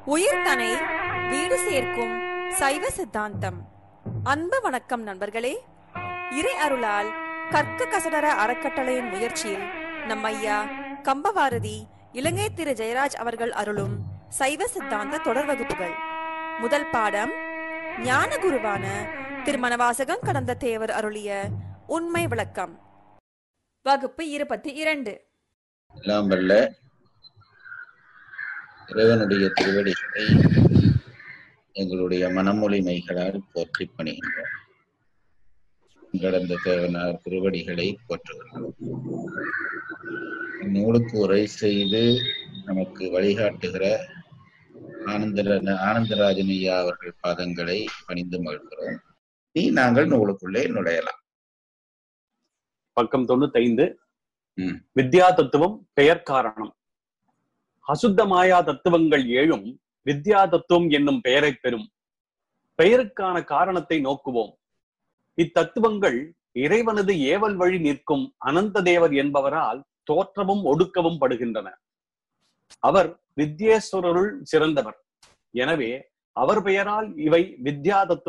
உயிர்தனை வீடு சேர்க்கும் சைவ சித்தாந்தம் அன்பு வணக்கம் நண்பர்களே இறை அருளால் கற்க கசடர அறக்கட்டளையின் முயற்சியில் நம் ஐயா கம்பவாரதி இலங்கை திரு ஜெயராஜ் அவர்கள் அருளும் சைவ சித்தாந்த தொடர் வகுப்புகள் முதல் பாடம் ஞான குருவான திருமணவாசகம் கடந்த தேவர் அருளிய உண்மை விளக்கம் வகுப்பு இருபத்தி இரண்டு எல்லாம் வல்ல இறைவனுடைய திருவடிகளை எங்களுடைய மனமொழிமைகளால் போற்றி பணிகின்றோம் கடந்த தேவனார் திருவடிகளை போற்றுகின்றோம் நூலுக்கு உரை செய்து நமக்கு வழிகாட்டுகிற ஆனந்தர ஆனந்தராஜன் ஐயா அவர்கள் பாதங்களை பணிந்து மகிழ்கிறோம் நீ நாங்கள் நூலுக்குள்ளே நுழையலாம் பக்கம் தொண்ணூத்தைந்து ம். வித்யா தத்துவம் பெயர் காரணம் அசுத்த மாயா தத்துவங்கள் ஏழும் வித்யா தத்துவம் என்னும் பெயரை பெறும் பெயருக்கான காரணத்தை நோக்குவோம் இத்தத்துவங்கள் இறைவனது ஏவல் வழி நிற்கும் அனந்த தேவர் என்பவரால் தோற்றமும் ஒடுக்கவும் படுகின்றன அவர் வித்யேஸ்வரருள் சிறந்தவர் எனவே அவர் பெயரால் இவை வித்யா தத்துவம்